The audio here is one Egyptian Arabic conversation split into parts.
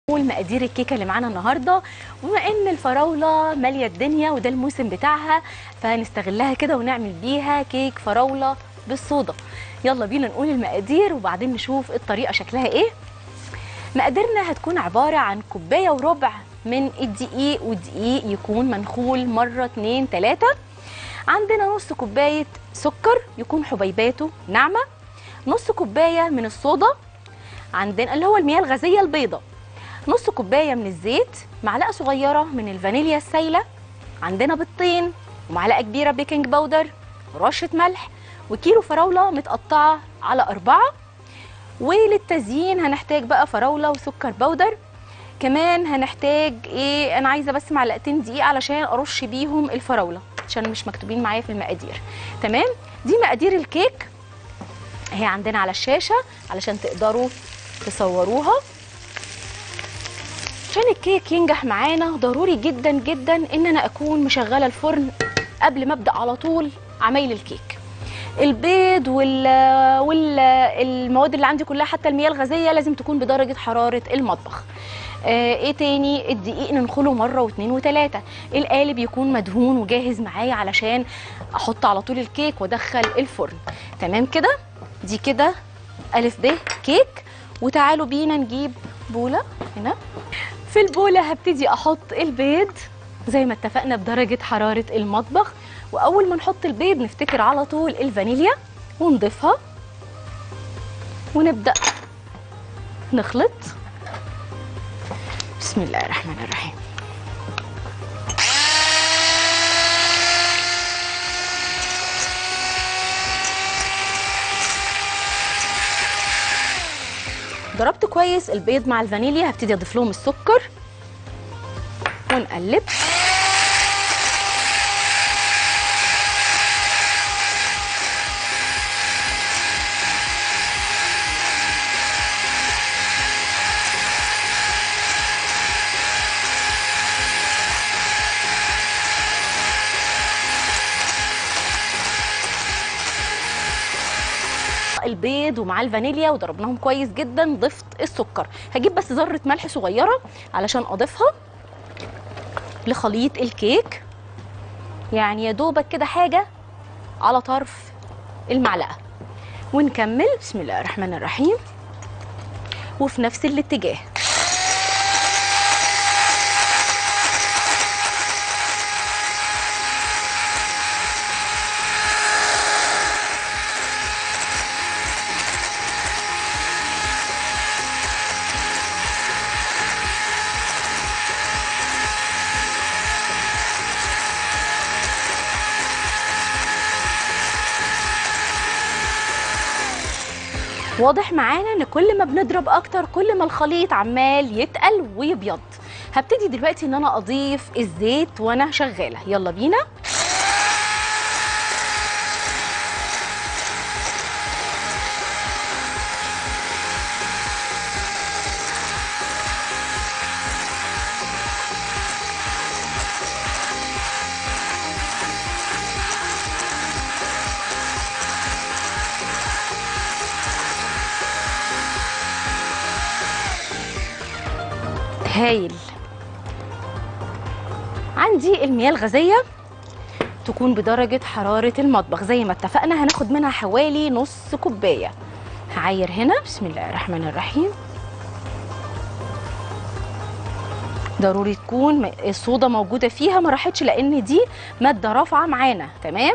نقول مقادير الكيكه اللي معانا النهارده وبما ان الفراوله ماليه الدنيا وده الموسم بتاعها فهنستغلها كده ونعمل بيها كيك فراوله بالصودا يلا بينا نقول المقادير وبعدين نشوف الطريقه شكلها ايه مقاديرنا هتكون عباره عن كوبايه وربع من الدقيق والدقيق يكون منخول مره اتنين تلاته عندنا نص كوبايه سكر يكون حبيباته ناعمه نص كوبايه من الصودا عندنا اللي هو المياه الغازيه البيضاء نص كوبايه من الزيت معلقه صغيره من الفانيليا السايله عندنا بيضتين ومعلقه كبيره بيكنج باودر ورشه ملح وكيلو فراوله متقطعه على أربعة وللتزيين هنحتاج بقى فراوله وسكر باودر كمان هنحتاج ايه انا عايزه بس معلقتين دقيق علشان ارش بيهم الفراوله عشان مش مكتوبين معايا في المقادير تمام دي مقادير الكيك اهي عندنا على الشاشه علشان تقدروا تصوروها عشان الكيك ينجح معانا ضروري جدا جدا ان انا اكون مشغله الفرن قبل ما ابدا على طول عمايل الكيك البيض وال والمواد اللي عندي كلها حتى المياه الغازيه لازم تكون بدرجه حراره المطبخ آه ايه تاني الدقيق ننخله مره واثنين وثلاثه القالب يكون مدهون وجاهز معايا علشان احط على طول الكيك وادخل الفرن تمام كده دي كده الف ب كيك وتعالوا بينا نجيب بوله هنا في البوله هبتدي احط البيض زي ما اتفقنا بدرجه حراره المطبخ واول ما نحط البيض نفتكر على طول الفانيليا ونضيفها ونبدا نخلط بسم الله الرحمن الرحيم ضربت كويس البيض مع الفانيليا هبتدي اضيف لهم السكر ونقلب البيض ومع الفانيليا وضربناهم كويس جدا ضفت السكر هجيب بس ذره ملح صغيره علشان اضيفها لخليط الكيك يعني يا دوبك كده حاجه على طرف المعلقه ونكمل بسم الله الرحمن الرحيم وفي نفس الاتجاه واضح معانا ان كل ما بنضرب اكتر كل ما الخليط عمال يتقل ويبيض هبتدي دلوقتي ان انا اضيف الزيت وانا شغاله يلا بينا هايل عندي المياه الغازية تكون بدرجة حرارة المطبخ زي ما اتفقنا هناخد منها حوالي نص كوباية هعاير هنا بسم الله الرحمن الرحيم ضروري تكون الصودا موجودة فيها ما راحتش لأن دي مادة رافعة معانا تمام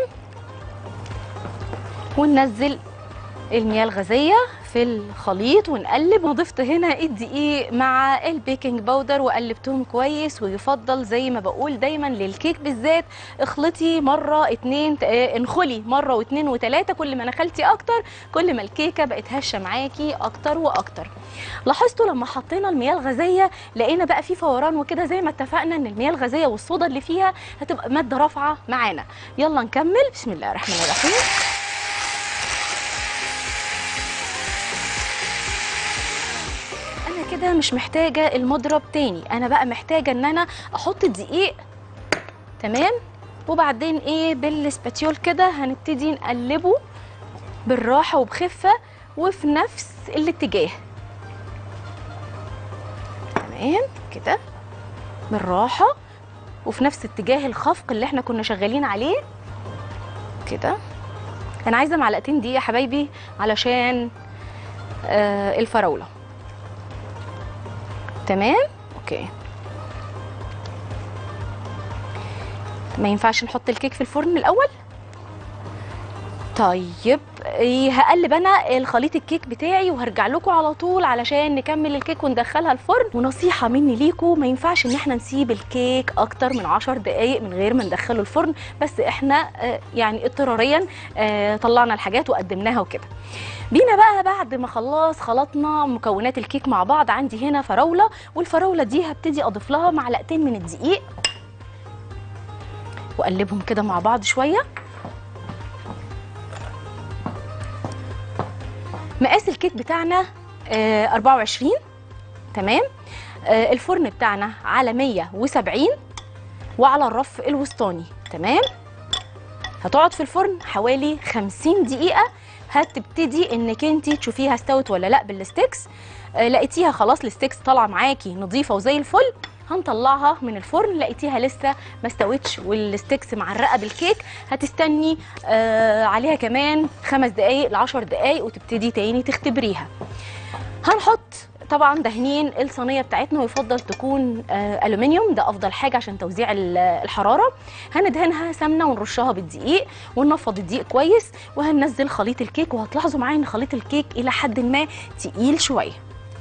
وننزل المياه الغازية في الخليط ونقلب وضفت هنا الدقيق مع البيكنج باودر وقلبتهم كويس ويفضل زي ما بقول دايما للكيك بالذات اخلطي مره اتنين انخلي مره واتنين وتلاته كل ما نخلتي اكتر كل ما الكيكه بقت هشه معاكي اكتر واكتر لاحظتوا لما حطينا المياه الغازيه لقينا بقى في فوران وكده زي ما اتفقنا ان المياه الغازيه والصودا اللي فيها هتبقى ماده رافعه معانا يلا نكمل بسم الله الرحمن الرحيم كده مش محتاجة المضرب تاني أنا بقى محتاجة إن أنا أحط الدقيق تمام وبعدين إيه بالسباتيول كده هنبتدي نقلبه بالراحة وبخفة وفي نفس الاتجاه تمام تمام كده بالراحه وفي نفس اتجاه الخفق اللي احنا كنا شغالين عليه كده انا عايزه معلقتين دي يا حبايبي علشان آه الفراوله تمام اوكي ما ينفعش نحط الكيك في الفرن الاول طيب إيه، هقلب انا الخليط الكيك بتاعي وهرجع لكم على طول علشان نكمل الكيك وندخلها الفرن ونصيحه مني ليكم ما ينفعش ان احنا نسيب الكيك اكتر من 10 دقائق من غير ما ندخله الفرن بس احنا آه، يعني اضطراريا آه، طلعنا الحاجات وقدمناها وكده بينا بقى بعد ما خلاص خلطنا مكونات الكيك مع بعض عندي هنا فراوله والفراوله دي هبتدي اضيف لها معلقتين من الدقيق واقلبهم كده مع بعض شويه مقاس الكيك بتاعنا آه، 24 تمام آه، الفرن بتاعنا على 170 وعلى الرف الوسطاني تمام هتقعد في الفرن حوالي 50 دقيقة هتبتدي انك انت تشوفيها استوت ولا لا بالستيكس آه، لقيتيها خلاص الستيكس طالعه معاكي نظيفه وزي الفل هنطلعها من الفرن لقيتيها لسه ما استوتش والستيكس معرقه بالكيك هتستني آه عليها كمان خمس دقايق لعشر دقايق وتبتدي تاني تختبريها هنحط طبعا دهنين الصينيه بتاعتنا ويفضل تكون آه الومنيوم ده افضل حاجه عشان توزيع ال- الحراره هندهنها سمنه ونرشها بالدقيق وننفض الدقيق كويس وهننزل خليط الكيك وهتلاحظوا معايا ان خليط الكيك الى حد ما تقيل شويه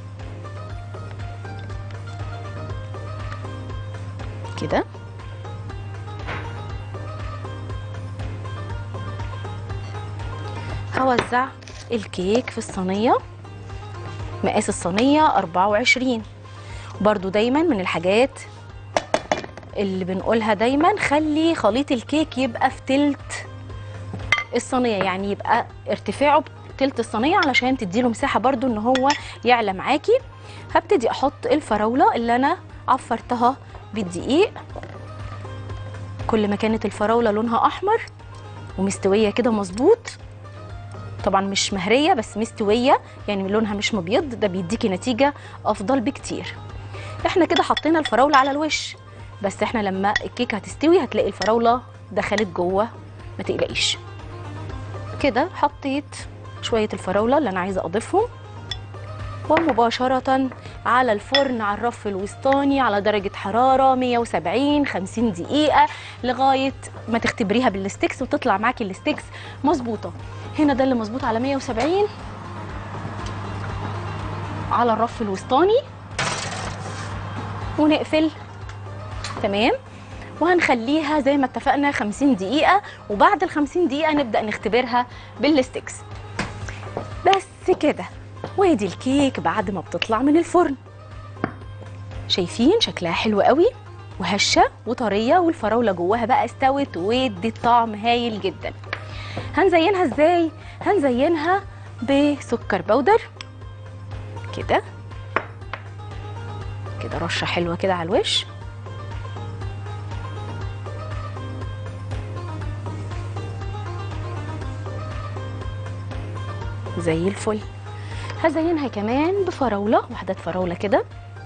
كده هوزع الكيك في الصينيه مقاس الصينيه 24 برضو دايما من الحاجات اللي بنقولها دايما خلي خليط الكيك يبقى في تلت الصينيه يعني يبقى ارتفاعه تلت الصينيه علشان تديله مساحه برضو ان هو يعلى معاكي هبتدي احط الفراوله اللي انا عفرتها بالدقيق كل ما كانت الفراوله لونها احمر ومستويه كده مظبوط طبعا مش مهريه بس مستويه يعني لونها مش مبيض ده بيديكي نتيجه افضل بكتير احنا كده حطينا الفراوله على الوش بس احنا لما الكيكه هتستوي هتلاقي الفراوله دخلت جوه ما تقلقيش كده حطيت شويه الفراوله اللي انا عايزه اضيفهم ومباشرة على الفرن على الرف الوسطاني على درجة حرارة 170 50 دقيقة لغاية ما تختبريها بالستيكس وتطلع معاكي الستيكس مظبوطة هنا ده اللي مظبوط على 170 على الرف الوسطاني ونقفل تمام وهنخليها زي ما اتفقنا 50 دقيقة وبعد ال 50 دقيقة نبدأ نختبرها بالستيكس بس كده وادي الكيك بعد ما بتطلع من الفرن شايفين شكلها حلو قوي وهشه وطريه والفراوله جواها بقى استوت وادت طعم هايل جدا هنزينها ازاي هنزينها بسكر بودر كده كده رشه حلوه كده على الوش زي الفل هزينها كمان بفراوله واحده فراوله كده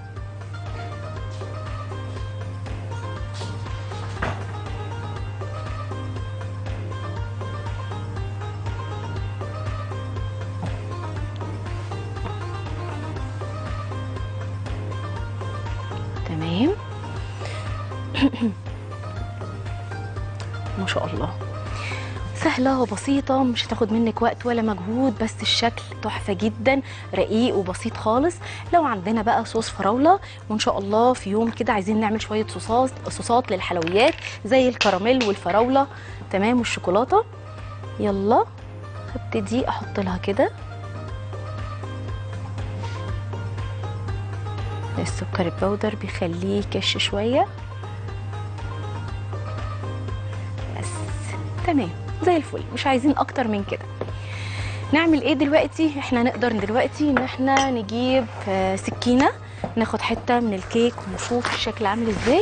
تمام ما شاء الله سهلة وبسيطة مش هتاخد منك وقت ولا مجهود بس الشكل تحفة جدا رقيق وبسيط خالص لو عندنا بقى صوص فراولة وان شاء الله في يوم كده عايزين نعمل شوية صوصات صوصات للحلويات زي الكراميل والفراولة تمام والشوكولاتة يلا هبتدي احط لها كده السكر البودر بيخليه كش شوية بس تمام زي الفل مش عايزين اكتر من كده نعمل ايه دلوقتي احنا نقدر دلوقتي ان احنا نجيب آه، سكينه ناخد حته من الكيك ونشوف الشكل عامل ازاي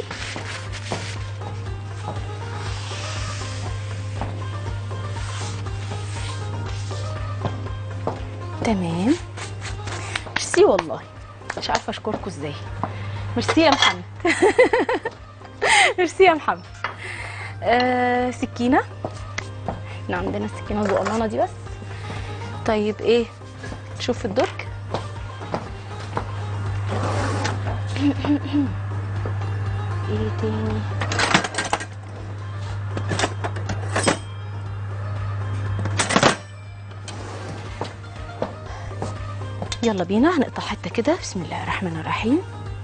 تمام ميرسي والله مش عارفه اشكركم ازاي ميرسي يا محمد ميرسي يا محمد آه سكينه احنا عندنا السكينه الزقلانه دي بس طيب ايه شوف الدرج ايه تاني يلا بينا هنقطع حته كده بسم الله الرحمن الرحيم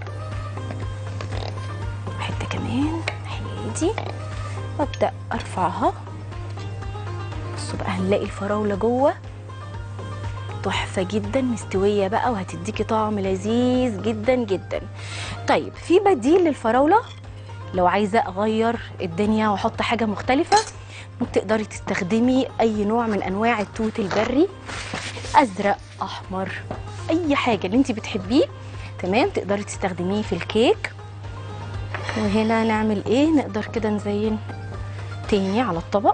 حته كمان هي دي وابدا ارفعها بصوا بقى هنلاقي الفراوله جوه تحفه جدا مستويه بقى وهتديكي طعم لذيذ جدا جدا طيب في بديل للفراوله لو عايزه اغير الدنيا واحط حاجه مختلفه ممكن تقدري تستخدمي اي نوع من انواع التوت البري ازرق احمر اي حاجه اللي انت بتحبيه تمام تقدري تستخدميه في الكيك وهنا نعمل ايه نقدر كده نزين تاني على الطبق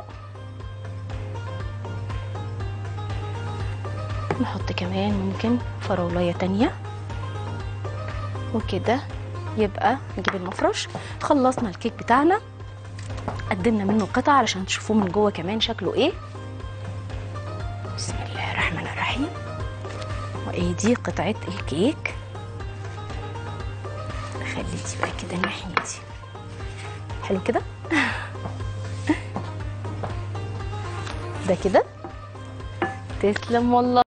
نحط كمان ممكن فراولايه تانية وكده يبقى نجيب المفرش خلصنا الكيك بتاعنا قدمنا منه قطع علشان تشوفوه من جوه كمان شكله ايه بسم الله الرحمن الرحيم وايه دي قطعه الكيك نخلي دي بقى كده الناحيه دي حلو كده ده كده تسلم والله